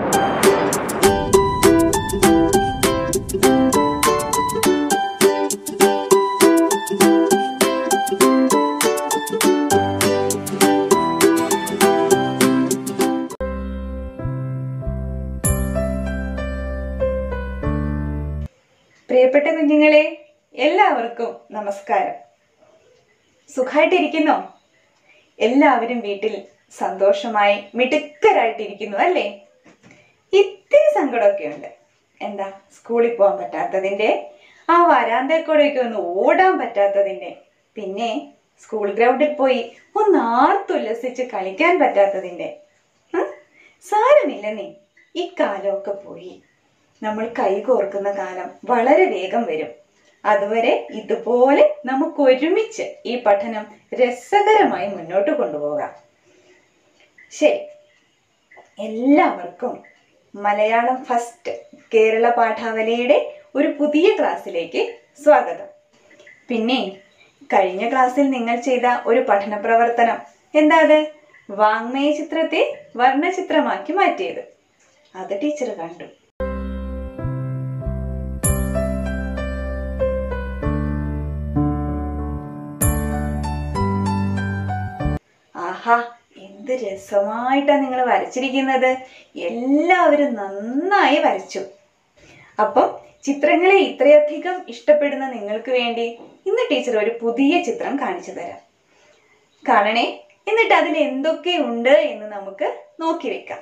പ്രിയപ്പെട്ട കുഞ്ഞുങ്ങളെ എല്ലാവർക്കും നമസ്കാരം സുഖമായിട്ടിരിക്കുന്നോ എല്ലാവരും വീട്ടിൽ സന്തോഷമായി മിടുക്കരായിട്ടിരിക്കുന്നു അല്ലേ ഇത്തിരി സങ്കടമൊക്കെ ഉണ്ട് എന്താ സ്കൂളിൽ പോകാൻ പറ്റാത്തതിൻ്റെ ആ വരാന്തക്കൂടെയൊക്കെ ഒന്ന് ഓടാൻ പറ്റാത്തതിൻ്റെ പിന്നെ സ്കൂൾ ഗ്രൗണ്ടിൽ പോയി ഒന്ന് ആർത്തുല്ലസിച്ച് കളിക്കാൻ പറ്റാത്തതിൻ്റെ ഉം? സാരമില്ല നീ ഈ കാലമൊക്കെ പോയി നമ്മൾ കൈകോർക്കുന്ന കാലം വളരെ വേഗം വരും അതുവരെ ഇതുപോലെ നമുക്ക് ഒരുമിച്ച് ഈ പഠനം രസകരമായി മുന്നോട്ട് കൊണ്ടുപോകാം ശരി എല്ലാവർക്കും മലയാളം ഫസ്റ്റ് കേരള പാഠാവലിയുടെ ഒരു പുതിയ ക്ലാസ്സിലേക്ക് സ്വാഗതം പിന്നെ കഴിഞ്ഞ ക്ലാസ്സിൽ നിങ്ങൾ ചെയ്ത ഒരു പഠന പ്രവർത്തനം എന്താ അത് വാങ്മയ ചിത്രത്തെ വർണ്ണചിത്രമാക്കി മാറ്റിയത് അത് ടീച്ചർ കണ്ടു ആഹാ എന്ത് രസമായിട്ടാ നിങ്ങൾ വരച്ചിരിക്കുന്നത് എല്ലാവരും നന്നായി വരച്ചു അപ്പം ചിത്രങ്ങളെ ഇത്രയധികം ഇഷ്ടപ്പെടുന്ന നിങ്ങൾക്ക് വേണ്ടി ഇന്ന് ടീച്ചർ ഒരു പുതിയ ചിത്രം കാണിച്ചു തരാം കാണണേ എന്നിട്ട് അതിൽ എന്തൊക്കെ ഉണ്ട് എന്ന് നമുക്ക് നോക്കി വെക്കാം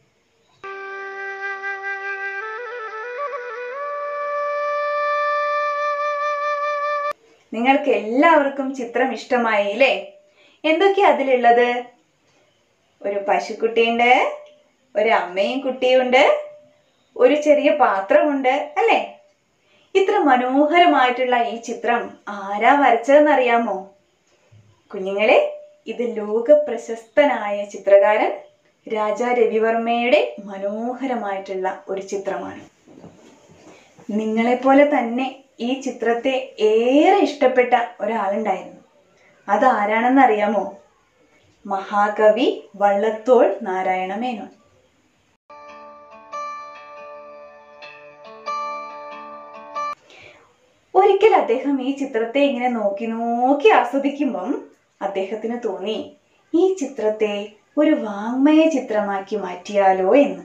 നിങ്ങൾക്ക് എല്ലാവർക്കും ചിത്രം ഇഷ്ടമായി അല്ലേ എന്തൊക്കെയാ അതിലുള്ളത് ഒരു പശുക്കുട്ടിയുണ്ട് ഒരു അമ്മയും കുട്ടിയുണ്ട് ഒരു ചെറിയ പാത്രമുണ്ട് അല്ലേ ഇത്ര മനോഹരമായിട്ടുള്ള ഈ ചിത്രം ആരാ വരച്ചതെന്നറിയാമോ കുഞ്ഞുങ്ങളെ ഇത് ലോക പ്രശസ്തനായ ചിത്രകാരൻ രാജാ രവിവർമ്മയുടെ മനോഹരമായിട്ടുള്ള ഒരു ചിത്രമാണ് നിങ്ങളെപ്പോലെ തന്നെ ഈ ചിത്രത്തെ ഏറെ ഇഷ്ടപ്പെട്ട ഒരാളുണ്ടായിരുന്നു അതാരാണെന്ന് അറിയാമോ മഹാകവി വള്ളത്തോൾ നാരായണ മേനോൻ ഒരിക്കൽ അദ്ദേഹം ഈ ചിത്രത്തെ ഇങ്ങനെ നോക്കി നോക്കി ആസ്വദിക്കുമ്പം അദ്ദേഹത്തിന് തോന്നി ഈ ചിത്രത്തെ ഒരു വാങ്മയ ചിത്രമാക്കി മാറ്റിയാലോ എന്ന്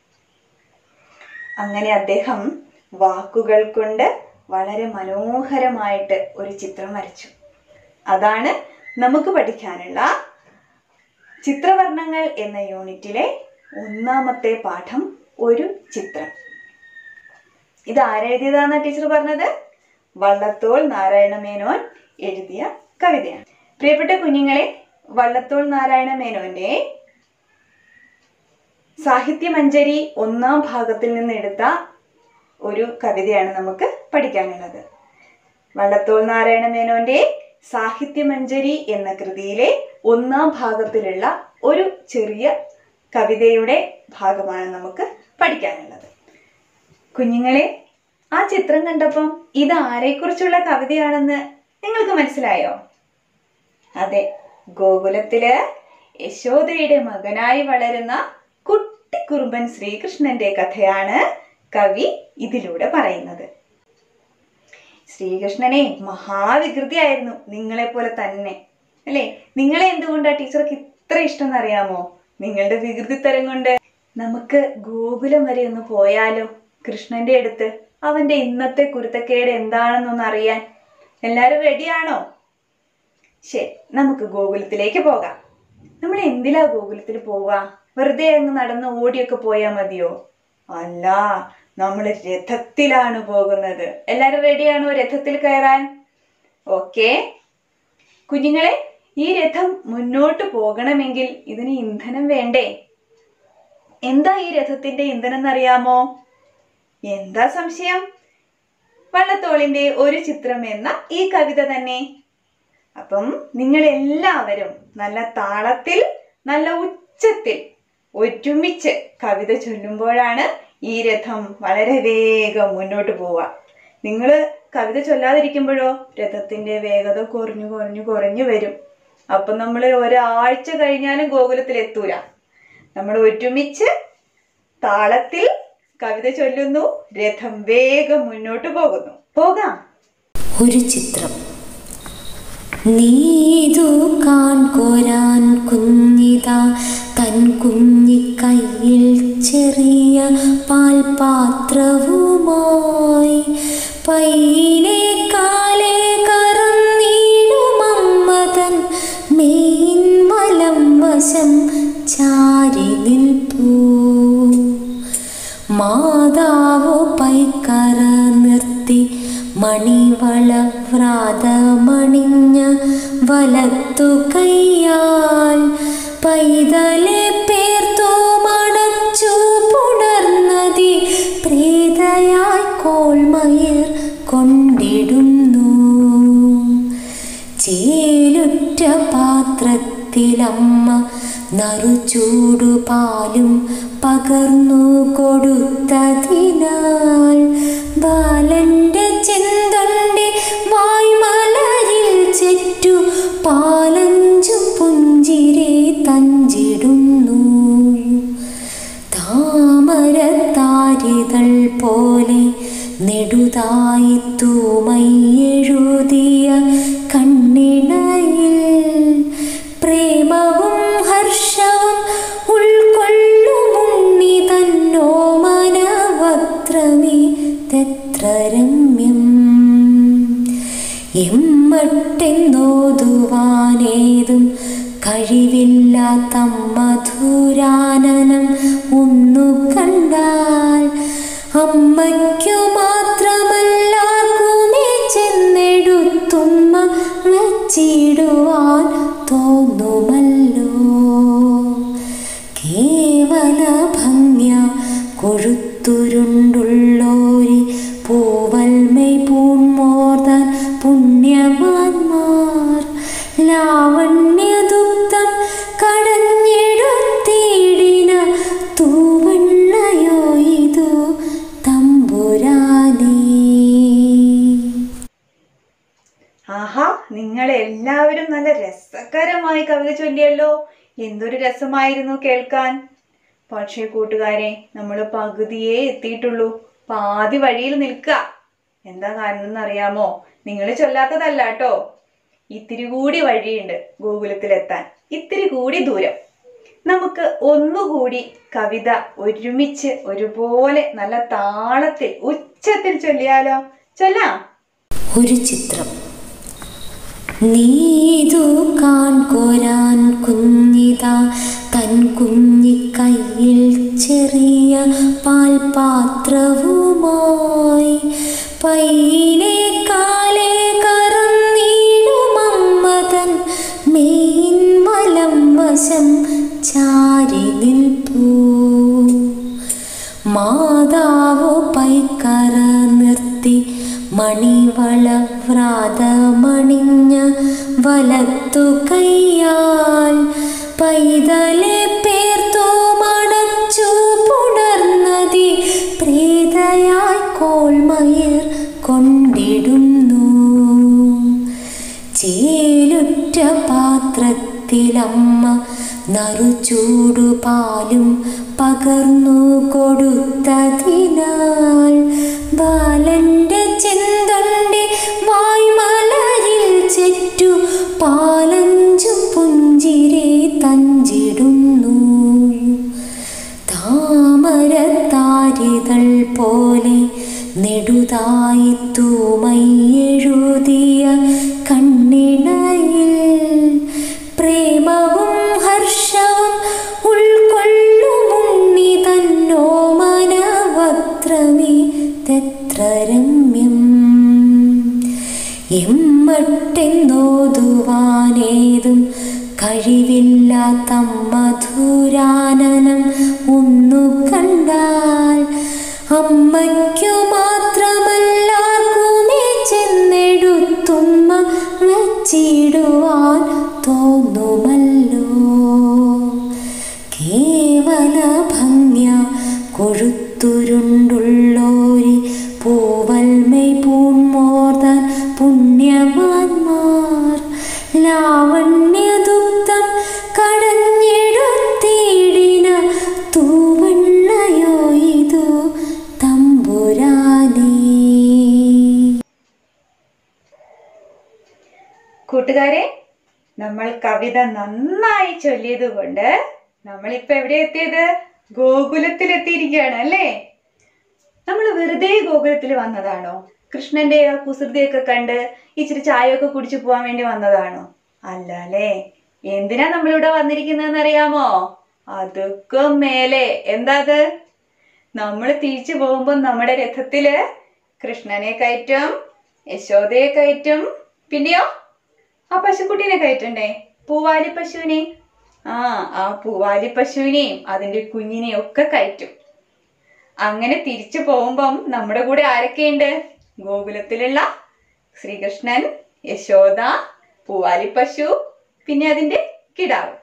അങ്ങനെ അദ്ദേഹം വാക്കുകൾ കൊണ്ട് വളരെ മനോഹരമായിട്ട് ഒരു ചിത്രം വരച്ചു അതാണ് നമുക്ക് പഠിക്കാനുള്ള ചിത്രവർണ്ണങ്ങൾ എന്ന യൂണിറ്റിലെ ഒന്നാമത്തെ പാഠം ഒരു ചിത്രം ഇത് ആരെഴുതിയതാന്ന ടീച്ചർ പറഞ്ഞത് വള്ളത്തോൾ നാരായണ മേനോൻ എഴുതിയ കവിതയാണ് പ്രിയപ്പെട്ട കുഞ്ഞുങ്ങളെ വള്ളത്തോൾ നാരായണ മേനോന്റെ സാഹിത്യമഞ്ജരി ഒന്നാം ഭാഗത്തിൽ നിന്ന് എടുത്ത ഒരു കവിതയാണ് നമുക്ക് പഠിക്കാനുള്ളത് വള്ളത്തോൾ നാരായണ മേനോന്റെ സാഹിത്യമഞ്ജരി എന്ന കൃതിയിലെ ഒന്നാം ഭാഗത്തിലുള്ള ഒരു ചെറിയ കവിതയുടെ ഭാഗമാണ് നമുക്ക് പഠിക്കാനുള്ളത് കുഞ്ഞുങ്ങളെ ആ ചിത്രം കണ്ടപ്പം ഇത് ആരെക്കുറിച്ചുള്ള കവിതയാണെന്ന് നിങ്ങൾക്ക് മനസ്സിലായോ അതെ ഗോകുലത്തില് യശോദയുടെ മകനായി വളരുന്ന കുട്ടിക്കുറുമ്പൻ ശ്രീകൃഷ്ണന്റെ കഥയാണ് കവി ഇതിലൂടെ പറയുന്നത് ശ്രീകൃഷ്ണനെ മഹാവികൃതിയായിരുന്നു നിങ്ങളെ പോലെ തന്നെ അല്ലേ നിങ്ങളെ എന്തുകൊണ്ടാ ടീച്ചർക്ക് ഇത്ര ഇഷ്ടം എന്നറിയാമോ നിങ്ങളുടെ വികൃതിത്തരം കൊണ്ട് നമുക്ക് ഗോകുലം വരെ ഒന്ന് പോയാലോ കൃഷ്ണന്റെ അടുത്ത് അവന്റെ ഇന്നത്തെ കുരുത്തക്കേട് എന്താണെന്നൊന്ന് അറിയാൻ എല്ലാരും റെഡിയാണോ ശരി നമുക്ക് ഗോകുലത്തിലേക്ക് പോകാം നമ്മൾ എന്തിലാ ഗോകുലത്തിൽ പോവാ വെറുതെ അങ്ങ് നടന്ന് ഓടിയൊക്കെ പോയാ മതിയോ അല്ല നമ്മൾ രഥത്തിലാണ് പോകുന്നത് എല്ലാരും റെഡിയാണോ രഥത്തിൽ കയറാൻ ഓക്കെ കുഞ്ഞുങ്ങളെ ഈ രഥം മുന്നോട്ട് പോകണമെങ്കിൽ ഇതിന് ഇന്ധനം വേണ്ടേ എന്താ ഈ രഥത്തിന്റെ ഇന്ധനം എന്നറിയാമോ എന്താ സംശയം വള്ളത്തോളിന്റെ ഒരു ചിത്രം എന്ന ഈ കവിത തന്നെ അപ്പം നിങ്ങൾ എല്ലാവരും നല്ല താളത്തിൽ നല്ല ഉച്ചത്തിൽ ഒരുമിച്ച് കവിത ചൊല്ലുമ്പോഴാണ് ഈ രഥം വളരെ വേഗം മുന്നോട്ട് പോവുക നിങ്ങൾ കവിത ചൊല്ലാതിരിക്കുമ്പോഴോ രഥത്തിന്റെ വേഗത കുറഞ്ഞു കുറഞ്ഞു കുറഞ്ഞു വരും അപ്പം നമ്മൾ ഒരാഴ്ച കഴിഞ്ഞാലും ഗോകുലത്തിൽ എത്തൂല നമ്മൾ ഒരുമിച്ച് താളത്തിൽ കവിത ചൊല്ലുന്നു രഥം വേഗം മുന്നോട്ട് പോകുന്നു പോകാം ഒരു ചിത്രം നീതു കാൺകൊരാൻ കുഞ്ഞിതാ തൻ കുഞ്ഞിക്കൈയിൽ ചെറിയ പാൽപാത്രവുമായി പൈനെ കാലേ കറന്നീടുമമ്മതൻ മെയിൻ വലം വശം ചാരി നിൽപ്പൂ മാതാവു പൈക്കറ നിർത്തി മണിവള വ്രാതമണിഞ്ഞ വലത്തു കൈയാൽ പൈതലെ പേർത്തു മടച്ചു പുണർന്നതി പ്രീതയായി കോൾമയിർ കൊണ്ടിടുന്നു ചേലുറ്റ പാത്രത്തിലമ്മ നറുചൂടു പാലും പകർന്നു കൊടുത്തതിനാൽ ബാലന്റെ ചിന്തന്റെ വായ്മലരിൽ ചെറ്റു പാലഞ്ചു പുഞ്ചിരെ തഞ്ചിടുന്നു താമരത്താരിതൾ പോലെ നെടുതായി തൂമയെഴുതിയ കണ്ണിണയിൽ പ്രേമവും ഹർഷവും ഉൾക്കൊള്ളുമുണ്ണി തന്നോ മനവക്രമി തത്ര രമ്യം എമ്മട്ടെന്നോതുവാനേതും കഴിവില്ലാത്ത മധുരാനനം ഒന്നു കണ്ടാൽ അമ്മയ്ക്കു മാത്രമല്ലാർക്കുമേ ചെന്നെടുത്തുമ്മ വച്ചിടുവാൻ തോന്നുമല്ലോ കേവല ഭംഗ്യ കൊഴുത്തുരുണ്ടുള്ളോരി പൂവൽമൈ പൂൺമോർദൻ പുണ്യവാന്മാർ ലാവണ്യദുഗ്ധം കടഞ്ഞെടുത്തിടിന തൂവണ്ണയോ ഇതു തമ്പുരാനേ ആഹാ നിങ്ങളെ എല്ലാവരും നല്ല രസകരമായി കവിത ചൊല്ലിയല്ലോ എന്തൊരു രസമായിരുന്നു കേൾക്കാൻ പക്ഷേ കൂട്ടുകാരെ നമ്മൾ പകുതിയേ എത്തിയിട്ടുള്ളൂ പാതി വഴിയിൽ നിൽക്കുക എന്താ കാരണം എന്നറിയാമോ നിങ്ങൾ ചൊല്ലാത്തതല്ല കേട്ടോ ഇത്തിരി കൂടി വഴിയുണ്ട് ഗോകുലത്തിലെത്താൻ ഇത്തിരി കൂടി ദൂരം നമുക്ക് ഒന്നുകൂടി കവിത ഒരുമിച്ച് ഒരുപോലെ നല്ല താളത്തിൽ ഉച്ചത്തിൽ ചൊല്ലിയാലോ ചൊല്ലാം ഒരു ചിത്രം നീതു കാൺകൊരാൻ കുഞ്ഞിതാ തൻ കുഞ്ഞിക്കൈയിൽ ചെറിയ പാൽപാത്രവുമായി പൈനെ കാലേ കറന്നീടുമമ്മതൻ മെയിൻ വലം വശം ചാരി നിൽപ്പൂ മാതാവു പൈക്കറ നിർത്തി മണിവള വ്രാതമണിഞ്ഞ വലത്തു കൈയാൽ പൈതലെ പേർത്തു മടച്ചു പുണർന്നതി പ്രീതയായി കോൾമയിർ കൊണ്ടിടുന്നു ചേലുറ്റ പാത്രത്തിലമ്മ നറുചൂടു പാലും പകർന്നു കൊടുത്തതിനാൽ ബാലന്റെ ചിന്തന്റെ വായ്മലരിൽ ചെറ്റു പാലഞ്ചു പുഞ്ചിരെ തഞ്ചിടുന്നു താമരത്താരിതൾ പോലെ നെടുതായി തൂമയെഴുതിയ കണ്ണിണയിൽ പ്രേമവും ഹർഷവും ഉൾക്കൊള്ളുമുണ്ണി തന്നോ മനവക്രമി തത്ര രമ്യം എമ്മട്ടെന്നോതുവാനേതും കഴിവില്ലാത്ത മധുരാനനം ഒന്നു കണ്ടാൽ അമ്മയ്ക്കു മാത്രമല്ലാർക്കുമേ ചെന്നെടുത്തുമ്മ വച്ചിടുവാൻ തോന്നുമല്ലോ കേവല ഭംഗ്യ കൊഴുത്തുരുണ്ടുള്ളോരി പൂവൽമൈ പൂൺമോർദൻ പുണ്യവാന്മാർ ലാവണ്യദുഗ്ധം കടഞ്ഞെടുത്തിടിന തൂവണ്ണയോ കൂട്ടുകാരെ നമ്മൾ കവിത നന്നായി ചൊല്ലിയത് കൊണ്ട് നമ്മളിപ്പോ എവിടെ എത്തിയത് ഗോകുലത്തിൽ എത്തിയിരിക്കുകയാണ് അല്ലേ നമ്മൾ വെറുതെ ഗോകുലത്തിൽ വന്നതാണോ കൃഷ്ണന്റെ ആ കുസൃതിയൊക്കെ കണ്ട് ഇച്ചിരി ചായയൊക്കെ കുടിച്ചു പോവാൻ വേണ്ടി വന്നതാണോ അല്ല അല്ലേ എന്തിനാ നമ്മളിവിടെ വന്നിരിക്കുന്നതെന്ന് അറിയാമോ അതൊക്കെ മേലെ എന്താ അത് നമ്മൾ തിരിച്ചു പോകുമ്പോൾ നമ്മുടെ രഥത്തില് കൃഷ്ണനെ കയറ്റും യശോദയെ കയറ്റും പിന്നെയോ ആ പശുക്കുട്ടീനെ കയറ്റണ്ടേ പൂവാലി പശുവിനെ ആ ആ പൂവാലി പശുവിനെയും അതിന്റെ കുഞ്ഞിനെയും ഒക്കെ കയറ്റും അങ്ങനെ തിരിച്ചു പോകുമ്പം നമ്മുടെ കൂടെ ആരൊക്കെയുണ്ട് ഗോകുലത്തിലുള്ള ശ്രീകൃഷ്ണൻ യശോദ പൂവാലി പശു പിന്നെ അതിന്റെ കിടാവ്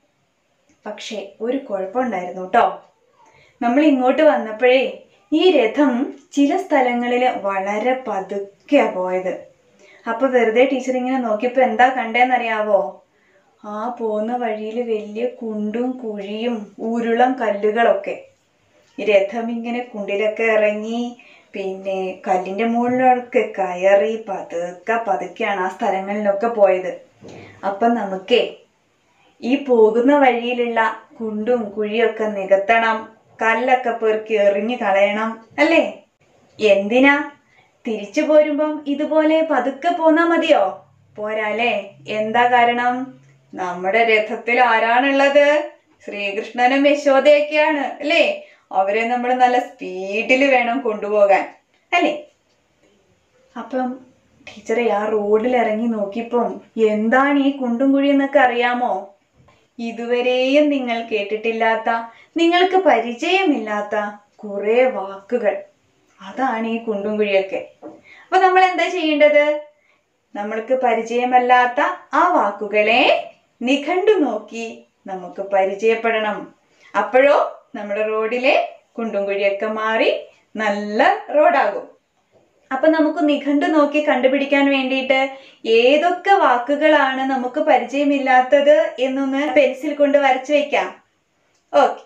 പക്ഷേ ഒരു കുഴപ്പമുണ്ടായിരുന്നു കേട്ടോ നമ്മൾ ഇങ്ങോട്ട് വന്നപ്പോഴേ ഈ രഥം ചില സ്ഥലങ്ങളിൽ വളരെ പതുക്കെയാ പോയത് അപ്പൊ വെറുതെ ടീച്ചർ ഇങ്ങനെ നോക്കിയപ്പോ എന്താ കണ്ടേന്നറിയാവോ ആ പോകുന്ന വഴിയിൽ വലിയ കുണ്ടും കുഴിയും ഉരുളം കല്ലുകളൊക്കെ ഈ രഥം ഇങ്ങനെ കുണ്ടിലൊക്കെ ഇറങ്ങി പിന്നെ കല്ലിന്റെ മുകളിലൊക്കെ കയറി പതുക്കെ പതുക്കെയാണ് ആ സ്ഥലങ്ങളിലൊക്കെ പോയത് അപ്പൊ നമുക്കേ ഈ പോകുന്ന വഴിയിലുള്ള കുണ്ടും കുഴിയൊക്കെ നികത്തണം കല്ലൊക്കെ പെറുക്കി എറിഞ്ഞു കളയണം അല്ലേ എന്തിനാ തിരിച്ചു പോരുമ്പം ഇതുപോലെ പതുക്കെ പോന്നാ മതിയോ പോരാലേ എന്താ കാരണം നമ്മുടെ രഥത്തിൽ ആരാണുള്ളത് ശ്രീകൃഷ്ണനും യശോദയൊക്കെയാണ് അല്ലേ അവരെ നമ്മൾ നല്ല സ്പീഡിൽ വേണം കൊണ്ടുപോകാൻ അല്ലേ അപ്പം ടീച്ചറെ ആ റോഡിൽ ഇറങ്ങി നോക്കിയപ്പം എന്താണ് ഈ കുണ്ടും കുഴി എന്നൊക്കെ അറിയാമോ ഇതുവരെയും നിങ്ങൾ കേട്ടിട്ടില്ലാത്ത നിങ്ങൾക്ക് പരിചയമില്ലാത്ത കുറെ വാക്കുകൾ അതാണ് ഈ കുണ്ടും കുഴിയൊക്കെ അപ്പൊ നമ്മൾ എന്താ ചെയ്യേണ്ടത് നമ്മൾക്ക് പരിചയമല്ലാത്ത ആ വാക്കുകളെ നിഘണ്ടു നോക്കി നമുക്ക് പരിചയപ്പെടണം അപ്പോഴോ നമ്മുടെ റോഡിലെ കുണ്ടും കുഴിയൊക്കെ മാറി നല്ല റോഡാകും അപ്പൊ നമുക്ക് നിഘണ്ടു നോക്കി കണ്ടുപിടിക്കാൻ വേണ്ടിയിട്ട് ഏതൊക്കെ വാക്കുകളാണ് നമുക്ക് പരിചയമില്ലാത്തത് എന്നൊന്ന് പെൻസിൽ കൊണ്ട് വരച്ചു വെക്കാം ഓക്കെ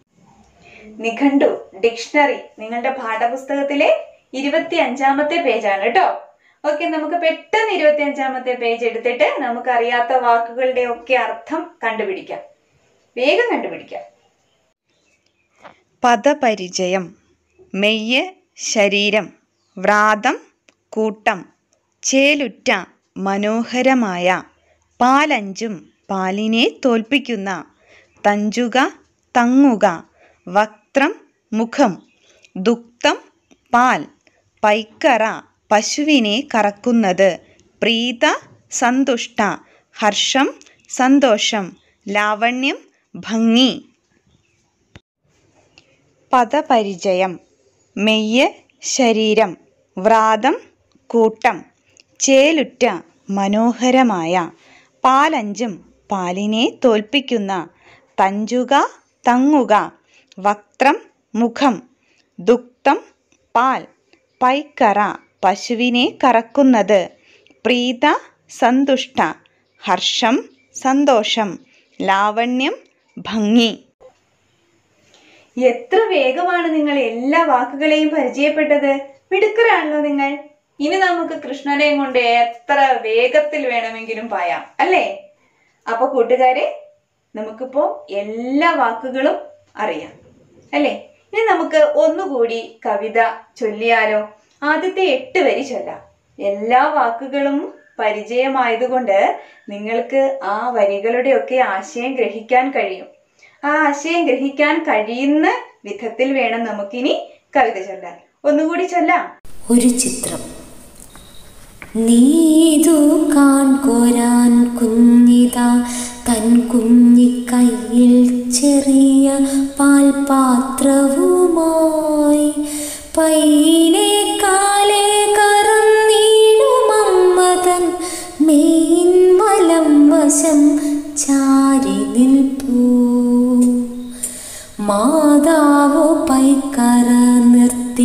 നിഘണ്ടു ഡിക്ഷണറി നിങ്ങളുടെ പാഠപുസ്തകത്തിലെ ഇരുപത്തി അഞ്ചാമത്തെ പേജാണ് കേട്ടോ ഓക്കെ നമുക്ക് പെട്ടെന്ന് ഇരുപത്തി അഞ്ചാമത്തെ പേജ് എടുത്തിട്ട് നമുക്ക് അറിയാത്ത വാക്കുകളുടെ ഒക്കെ അർത്ഥം കണ്ടുപിടിക്കാം വേഗം കണ്ടുപിടിക്കാം പദപരിചയം മെയ്യ് ശരീരം വ്രാതം കൂട്ടം ചേലുറ്റ മനോഹരമായ പാലഞ്ചും പാലിനെ തോൽപ്പിക്കുന്ന തഞ്ചുക തങ്ങുക വക്ത്രം മുഖം ദുക്തം പാൽ പൈക്കറ പശുവിനെ കറക്കുന്നത് പ്രീത സന്തുഷ്ട ഹർഷം സന്തോഷം ലാവണ്യം ഭംഗി പദപരിചയം മെയ്യ് ശരീരം വ്രാതം കൂട്ടം ചേലുറ്റ മനോഹരമായ പാലഞ്ചും പാലിനെ തോൽപ്പിക്കുന്ന തഞ്ചുക തങ്ങുക വക്ത്രം മുഖം ദുക്തം പാൽ പൈക്കറ പശുവിനെ കറക്കുന്നത് പ്രീത സന്തുഷ്ട ഹർഷം സന്തോഷം ലാവണ്യം ഭംഗി എത്ര വേഗമാണ് നിങ്ങൾ എല്ലാ വാക്കുകളെയും പരിചയപ്പെട്ടത് മിടുക്കരാണല്ലോ നിങ്ങൾ ഇനി നമുക്ക് കൃഷ്ണനെയും കൊണ്ട് എത്ര വേഗത്തിൽ വേണമെങ്കിലും പായാം അല്ലേ അപ്പൊ കൂട്ടുകാരെ നമുക്കിപ്പോ എല്ലാ വാക്കുകളും അറിയാം അല്ലേ ഇനി നമുക്ക് ഒന്നുകൂടി കവിത ചൊല്ലിയാലോ ആദ്യത്തെ എട്ട് വരി ചൊല്ലാം എല്ലാ വാക്കുകളും പരിചയമായതുകൊണ്ട് നിങ്ങൾക്ക് ആ വരികളുടെ ഒക്കെ ആശയം ഗ്രഹിക്കാൻ കഴിയും ആ ആശയം ഗ്രഹിക്കാൻ കഴിയുന്ന വിധത്തിൽ വേണം നമുക്കിനി കവിത ചൊല്ലാൻ ഒന്നുകൂടി ചൊല്ലാം ഒരു ചിത്രം നീതു കാൺകൊരാൻ കുഞ്ഞിതാ തൻ കുഞ്ഞിക്കൈയിൽ ചെറിയ പാൽപാത്രവുമായി പൈനെ കാലേ കറന്നീടുമമ്മതൻ മെയിൻ വലം വശം ചാരി നിൽപ്പൂ മാതാവു പൈക്കറ നിർത്തി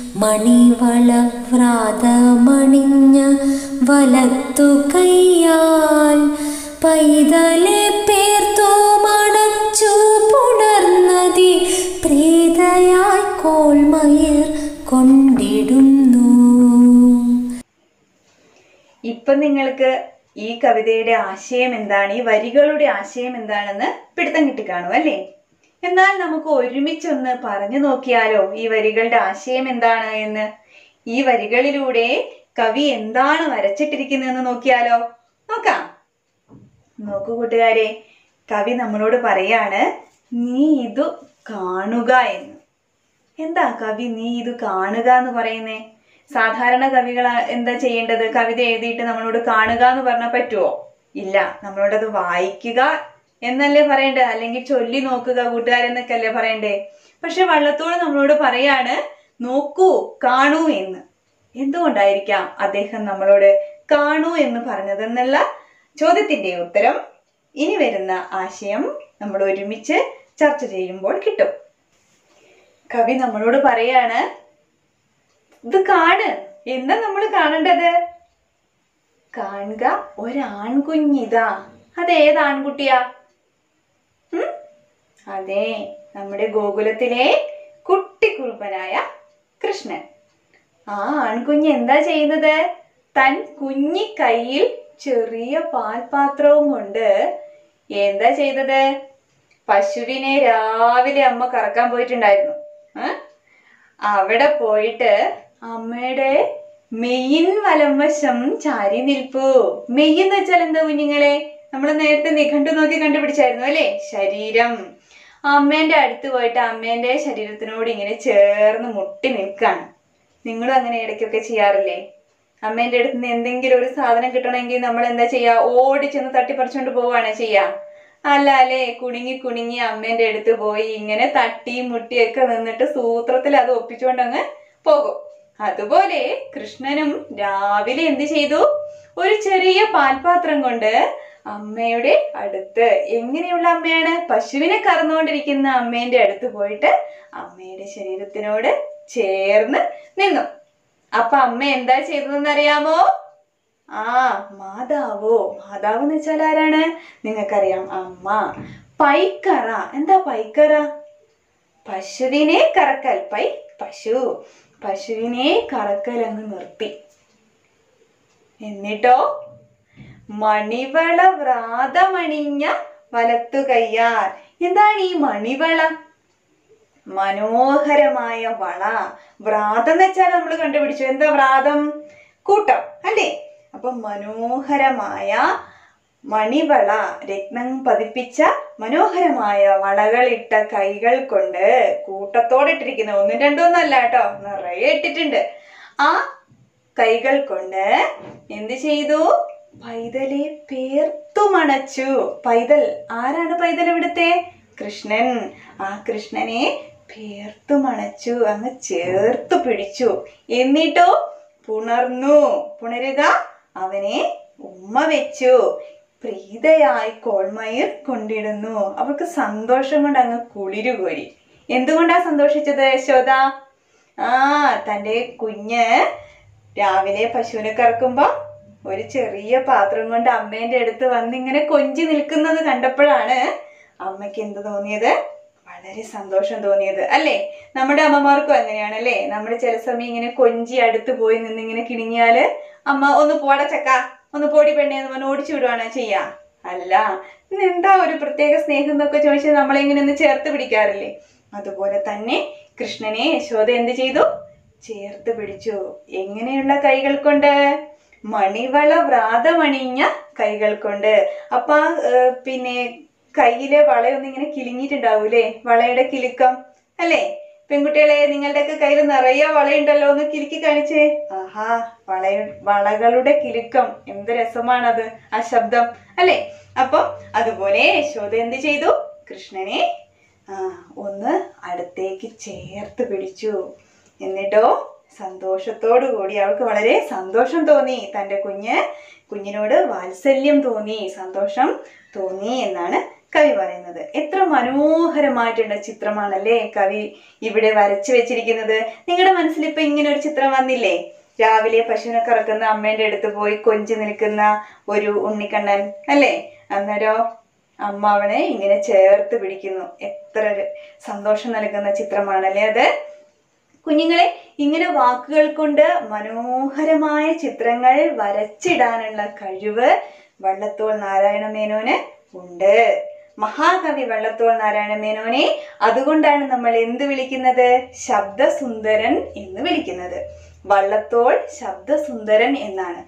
മണിവളവ്രാതമണിഞ്ഞ വലത്തു കൈയാൽ പൈതലെ പേർത്തു മടച്ചു പുണർന്നതി പ്രേതയായി കോൾമയിർ കൊണ്ടിടുന്നു ഇപ്പൊ നിങ്ങൾക്ക് ഈ കവിതയുടെ ആശയം എന്താണ് ഈ വരികളുടെ ആശയം എന്താണെന്ന് പിടുത്തം കിട്ടിക്കാണും അല്ലേ എന്നാൽ നമുക്ക് ഒരുമിച്ചൊന്ന് പറഞ്ഞു നോക്കിയാലോ ഈ വരികളുടെ ആശയം എന്താണ് എന്ന് ഈ വരികളിലൂടെ കവി എന്താണ് വരച്ചിട്ടിരിക്കുന്നതെന്ന് നോക്കിയാലോ നോക്കാം നോക്കൂ കൂട്ടുകാരെ കവി നമ്മളോട് പറയാണ് നീ ഇത് കാണുക എന്ന് എന്താ കവി നീ ഇത് കാണുക എന്ന് പറയുന്നേ സാധാരണ കവികൾ എന്താ ചെയ്യേണ്ടത് കവിത എഴുതിയിട്ട് നമ്മളോട് കാണുക എന്ന് പറഞ്ഞാൽ പറ്റുമോ ഇല്ല നമ്മളോട് അത് വായിക്കുക എന്നല്ലേ പറയണ്ടേ അല്ലെങ്കിൽ ചൊല്ലി നോക്കുക കൂട്ടുകാരെന്നൊക്കെ അല്ലേ പറയണ്ടേ പക്ഷെ വള്ളത്തോട് നമ്മളോട് പറയാണ് നോക്കൂ കാണൂ എന്ന് എന്തുകൊണ്ടായിരിക്കാം അദ്ദേഹം നമ്മളോട് കാണൂ എന്ന് പറഞ്ഞതെന്നുള്ള ചോദ്യത്തിന്റെ ഉത്തരം ഇനി വരുന്ന ആശയം നമ്മൾ ഒരുമിച്ച് ചർച്ച ചെയ്യുമ്പോൾ കിട്ടും കവി നമ്മളോട് പറയാണ് ഇത് കാണ് എന്താ നമ്മൾ കാണേണ്ടത് കാണുക ഒരാൺകുഞ്ഞിതാ അത് ഏത് ആൺകുട്ടിയാ ഉം? അതെ നമ്മുടെ ഗോകുലത്തിലെ കുട്ടിക്കുറുപ്പനായ കൃഷ്ണൻ ആ ആൺകുഞ്ഞ് എന്താ ചെയ്യുന്നത് തൻ കുഞ്ഞി കയ്യിൽ ചെറിയ പാൽപാത്രവും കൊണ്ട് എന്താ ചെയ്തത് പശുവിനെ രാവിലെ അമ്മ കറക്കാൻ പോയിട്ടുണ്ടായിരുന്നു ഏ? അവിടെ പോയിട്ട് അമ്മയുടെ മെയിൻ വലം വശം ചാരി നിൽപ്പു മെയ് എന്ന് വെച്ചാൽ എന്താ കുഞ്ഞുങ്ങളെ നമ്മൾ നേരത്തെ നിഘണ്ടു നോക്കി കണ്ടുപിടിച്ചായിരുന്നു അല്ലേ ശരീരം അമ്മേന്റെ അടുത്ത് പോയിട്ട് അമ്മേന്റെ ശരീരത്തിനോട് ഇങ്ങനെ ചേർന്ന് മുട്ടി നിൽക്കാണ് നിങ്ങളും അങ്ങനെ ഇടയ്ക്കൊക്കെ ചെയ്യാറില്ലേ അമ്മേന്റെ അടുത്ത് നിന്ന് എന്തെങ്കിലും ഒരു സാധനം കിട്ടണമെങ്കിൽ നമ്മൾ എന്താ ചെയ്യാ ഓടി ചെന്ന് തട്ടിപ്പറിച്ചുകൊണ്ട് പോവാണ് ചെയ്യാ അല്ല അല്ലേ കുണുങ്ങി കുണുങ്ങി അമ്മേന്റെ അടുത്ത് പോയി ഇങ്ങനെ തട്ടി മുട്ടിയൊക്കെ നിന്നിട്ട് സൂത്രത്തിൽ അത് ഒപ്പിച്ചുകൊണ്ട് അങ്ങ് പോകും അതുപോലെ കൃഷ്ണനും രാവിലെ എന്ത് ചെയ്തു ഒരു ചെറിയ പാൽപാത്രം കൊണ്ട് അമ്മയുടെ അടുത്ത് എങ്ങനെയുള്ള അമ്മയാണ് പശുവിനെ കറന്നുകൊണ്ടിരിക്കുന്ന അമ്മേന്റെ അടുത്ത് പോയിട്ട് അമ്മയുടെ ശരീരത്തിനോട് ചേർന്ന് നിന്നു അപ്പൊ അമ്മ എന്താ ചെയ്തതെന്ന് അറിയാമോ ആ മാതാവോ മാതാവ് എന്ന് വെച്ചാൽ ആരാണ് നിങ്ങൾക്കറിയാം അമ്മ പൈക്കറ എന്താ പൈക്കറ പശുവിനെ കറക്കൽ പൈ പശു പശുവിനെ കറക്കൽ അങ്ങ് നിർത്തി എന്നിട്ടോ മണിവള വ്രാതമണിഞ്ഞ വലത്തു കയ്യാൽ എന്താണ് ഈ മണിവള മനോഹരമായ വള വ്രാതം എന്ന് വെച്ചാൽ നമ്മൾ കണ്ടുപിടിച്ചു എന്താ വ്രാതം കൂട്ടം അല്ലേ അപ്പൊ മനോഹരമായ മണിവള രത്നം പതിപ്പിച്ച മനോഹരമായ വളകളിട്ട കൈകൾ കൊണ്ട് കൂട്ടത്തോടെ ഇട്ടിരിക്കുന്ന ഒന്നും രണ്ടും ഒന്നല്ല കേട്ടോ നിറയെ ഇട്ടിട്ടുണ്ട് ആ കൈകൾ കൊണ്ട് എന്ത് ചെയ്തു പൈതലെ പേർത്തു മണച്ചു പൈതൽ ആരാണ് പൈതൽ ഇവിടുത്തെ കൃഷ്ണൻ ആ കൃഷ്ണനെ പേർത്തു മണച്ചു അങ്ങ് ചേർത്തു പിടിച്ചു എന്നിട്ടോ പുണർന്നു പുണരുക അവനെ ഉമ്മ വെച്ചു പ്രീതയായി കോൾമയിർ കൊണ്ടിടുന്നു അവൾക്ക് സന്തോഷം കൊണ്ട് അങ്ങ് കുളിരുകോരി എന്തുകൊണ്ടാ സന്തോഷിച്ചത് യശോദ ആ തൻ്റെ കുഞ്ഞ് രാവിലെ പശുവിനെ കറക്കുമ്പോ ഒരു ചെറിയ പാത്രം കൊണ്ട് അമ്മേന്റെ അടുത്ത് വന്ന് ഇങ്ങനെ കൊഞ്ചി നിൽക്കുന്നത് കണ്ടപ്പോഴാണ് അമ്മയ്ക്ക് എന്ത് തോന്നിയത് വളരെ സന്തോഷം തോന്നിയത് അല്ലേ നമ്മുടെ അമ്മമാർക്കും അങ്ങനെയാണ് അല്ലേ നമ്മൾ ചില സമയം ഇങ്ങനെ കൊഞ്ചി അടുത്ത് പോയി നിന്നിങ്ങനെ കിണിങ്ങിയാല് അമ്മ ഒന്ന് പോട ചക്ക ഒന്ന് പോടി പെണ്ണെ എന്ന് പറഞ്ഞ് ഓടിച്ചു വിടുവാണ് ചെയ്യാ അല്ല ഇന്ന് എന്താ ഒരു പ്രത്യേക സ്നേഹം എന്നൊക്കെ ചോദിച്ചാൽ നമ്മളെ ഇങ്ങനെ ഒന്ന് ചേർത്ത് പിടിക്കാറില്ലേ അതുപോലെ തന്നെ കൃഷ്ണനെ യശോദ എന്ത് ചെയ്തു ചേർത്ത് പിടിച്ചു എങ്ങനെയുള്ള കൈകൾ കൊണ്ട് മണിവള വ്രാതമണിഞ്ഞ കൈകൾ കൊണ്ട് അപ്പൊ ആ, ഏർ, പിന്നെ കയ്യിലെ വളയൊന്നും ഇങ്ങനെ കിലിങ്ങിയിട്ടുണ്ടാവൂലേ വളയുടെ കിലുക്കം അല്ലേ പെൺകുട്ടികളെ നിങ്ങളുടെയൊക്കെ കയ്യിൽ നിറയെ വളയുണ്ടല്ലോ ഒന്ന് കിലുക്കി കാണിച്ചേ ആഹാ വള വളകളുടെ കിലുക്കം എന്ത് രസമാണത് ആ ശബ്ദം അല്ലേ അപ്പം അതുപോലെ യശോദ എന്ത് ചെയ്തു കൃഷ്ണനെ ആ ഒന്ന് അടുത്തേക്ക് ചേർത്ത് പിടിച്ചു എന്നിട്ടോ സന്തോഷത്തോടു കൂടി അവൾക്ക് വളരെ സന്തോഷം തോന്നി തൻ്റെ കുഞ്ഞ് കുഞ്ഞിനോട് വാത്സല്യം തോന്നി സന്തോഷം തോന്നി എന്നാണ് കവി പറയുന്നത് എത്ര മനോഹരമായിട്ടുള്ള ചിത്രമാണല്ലേ കവി ഇവിടെ വരച്ചു വെച്ചിരിക്കുന്നത് നിങ്ങളുടെ മനസ്സിൽ ഇപ്പൊ ഇങ്ങനെ ഒരു ചിത്രം വന്നില്ലേ രാവിലെ പശുവിനെ കറക്കുന്ന അമ്മേന്റെ അടുത്ത് പോയി കൊഞ്ചി നിൽക്കുന്ന ഒരു ഉണ്ണിക്കണ്ണൻ അല്ലേ അന്നേരോ അമ്മ അവനെ ഇങ്ങനെ ചേർത്ത് പിടിക്കുന്നു എത്ര ഒരു സന്തോഷം നൽകുന്ന ചിത്രമാണല്ലേ അത് കുഞ്ഞുങ്ങളെ ഇങ്ങനെ വാക്കുകൾ കൊണ്ട് മനോഹരമായ ചിത്രങ്ങൾ വരച്ചിടാനുള്ള കഴിവ് വള്ളത്തോൾ നാരായണ മേനോന് ഉണ്ട് മഹാകവി വള്ളത്തോൾ നാരായണ മേനോനെ അതുകൊണ്ടാണ് നമ്മൾ എന്ത് വിളിക്കുന്നത് ശബ്ദസുന്ദരൻ എന്ന് വിളിക്കുന്നത് വള്ളത്തോൾ ശബ്ദസുന്ദരൻ എന്നാണ്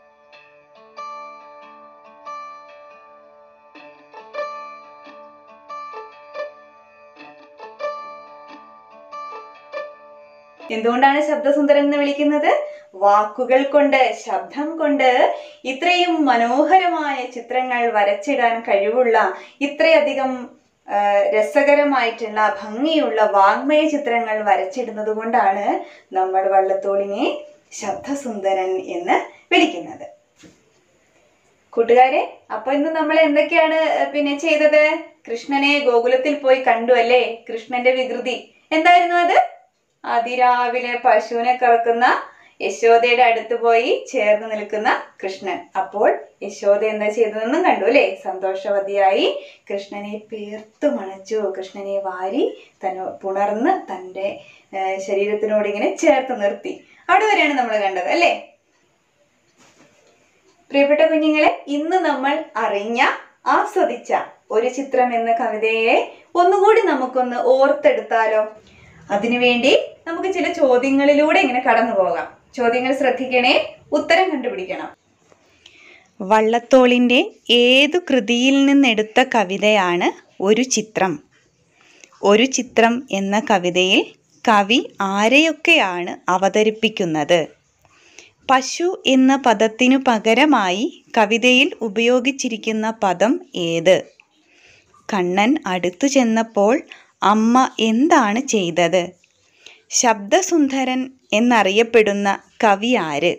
എന്തുകൊണ്ടാണ് ശബ്ദസുന്ദരൻ എന്ന് വിളിക്കുന്നത് വാക്കുകൾ കൊണ്ട് ശബ്ദം കൊണ്ട് ഇത്രയും മനോഹരമായ ചിത്രങ്ങൾ വരച്ചിടാൻ കഴിവുള്ള ഇത്രയധികം ആ, രസകരമായിട്ടുള്ള ഭംഗിയുള്ള വാങ്മയ ചിത്രങ്ങൾ വരച്ചിടുന്നത് കൊണ്ടാണ് നമ്മൾ വള്ളത്തോളിനെ ശബ്ദസുന്ദരൻ എന്ന് വിളിക്കുന്നത് കൂട്ടുകാരെ അപ്പൊ ഇന്ന് നമ്മൾ എന്തൊക്കെയാണ് പിന്നെ ചെയ്തത് കൃഷ്ണനെ ഗോകുലത്തിൽ പോയി കണ്ടു അല്ലേ കൃഷ്ണന്റെ വികൃതി എന്തായിരുന്നു അത് അതിരാവിലെ പശുവിനെ കറക്കുന്ന യശോദയുടെ അടുത്ത് പോയി ചേർന്ന് നിൽക്കുന്ന കൃഷ്ണൻ അപ്പോൾ യശോദ എന്താ ചെയ്തതെന്നും കണ്ടു അല്ലേ സന്തോഷവതിയായി കൃഷ്ണനെ പേർത്തു മണച്ചു കൃഷ്ണനെ വാരി തന്നെ പുണർന്ന് തൻ്റെ ആ, ശരീരത്തിനോട് ഇങ്ങനെ ചേർത്ത് നിർത്തി അവിടെ വരെയാണ് നമ്മൾ കണ്ടത് അല്ലേ പ്രിയപ്പെട്ട കുഞ്ഞുങ്ങളെ ഇന്ന് നമ്മൾ അറിഞ്ഞ ആസ്വദിച്ച ഒരു ചിത്രം എന്ന കവിതയെ ഒന്നുകൂടി നമുക്കൊന്ന് ഓർത്തെടുത്താലോ അതിനുവേണ്ടി നമുക്ക് ചില ചോദ്യങ്ങളിലൂടെ ഇങ്ങനെ കടന്നു പോകാം ചോദ്യങ്ങൾ ശ്രദ്ധിക്കണേ ഉത്തരം കണ്ടുപിടിക്കണം വള്ളത്തോളിൻ്റെ ഏതു കൃതിയിൽ നിന്നെടുത്ത കവിതയാണ് ഒരു ചിത്രം ഒരു ചിത്രം എന്ന കവിതയിൽ കവി ആരെയൊക്കെയാണ് അവതരിപ്പിക്കുന്നത് പശു എന്ന പദത്തിനു പകരമായി കവിതയിൽ ഉപയോഗിച്ചിരിക്കുന്ന പദം ഏത് കണ്ണൻ അടുത്തു ചെന്നപ്പോൾ അമ്മ എന്താണ് ചെയ്തത് ശബ്ദസുന്ദരൻ എന്നറിയപ്പെടുന്ന കവി ആര്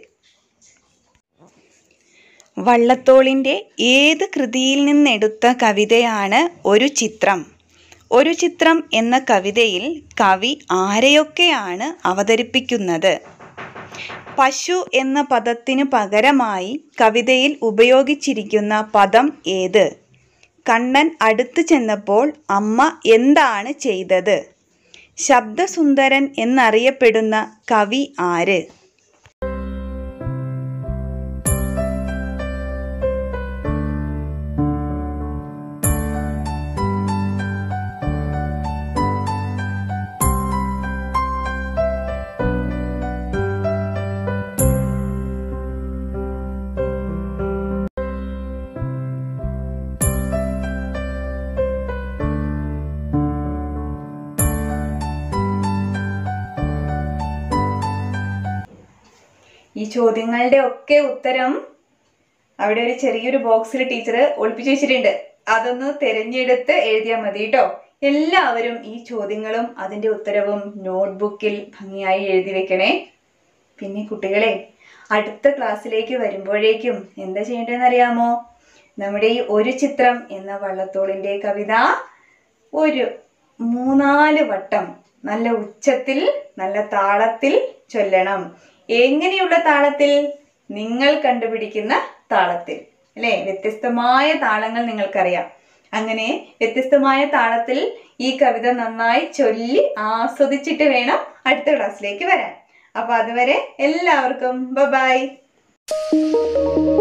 വള്ളത്തോളിൻ്റെ ഏത് കൃതിയിൽ നിന്നെടുത്ത കവിതയാണ് ഒരു ചിത്രം ഒരു ചിത്രം എന്ന കവിതയിൽ കവി ആരെയൊക്കെയാണ് അവതരിപ്പിക്കുന്നത് പശു എന്ന പദത്തിനു പകരമായി കവിതയിൽ ഉപയോഗിച്ചിരിക്കുന്ന പദം ഏത് കണ്ണൻ അടുത്തു ചെന്നപ്പോൾ അമ്മ എന്താണ് ചെയ്തത് ശബ്ദസുന്ദരൻ എന്നറിയപ്പെടുന്ന കവി ആര് ഈ ചോദ്യങ്ങളുടെ ഒക്കെ ഉത്തരം അവിടെ ഒരു ചെറിയൊരു ബോക്സിൽ ടീച്ചർ ഒളിപ്പിച്ചു വെച്ചിട്ടുണ്ട് അതൊന്ന് തിരഞ്ഞെടുത്ത് എഴുതിയാൽ മതി കേട്ടോ എല്ലാവരും ഈ ചോദ്യങ്ങളും അതിൻ്റെ ഉത്തരവും നോട്ട്ബുക്കിൽ ഭംഗിയായി എഴുതി വെക്കണേ പിന്നെ കുട്ടികളെ അടുത്ത ക്ലാസ്സിലേക്ക് വരുമ്പോഴേക്കും എന്താ ചെയ്യേണ്ടതെന്ന് അറിയാമോ നമ്മുടെ ഈ ഒരു ചിത്രം എന്ന വള്ളത്തോളിൻ്റെ കവിത ഒരു മൂന്നാല് വട്ടം നല്ല ഉച്ചത്തിൽ നല്ല താളത്തിൽ ചൊല്ലണം എങ്ങനെയുള്ള താളത്തിൽ നിങ്ങൾ കണ്ടുപിടിക്കുന്ന താളത്തിൽ അല്ലേ വ്യത്യസ്തമായ താളങ്ങൾ നിങ്ങൾക്കറിയാം അങ്ങനെ വ്യത്യസ്തമായ താളത്തിൽ ഈ കവിത നന്നായി ചൊല്ലി ആസ്വദിച്ചിട്ട് വേണം അടുത്ത ക്ലാസ്സിലേക്ക് വരാൻ അപ്പൊ അതുവരെ എല്ലാവർക്കും ബൈ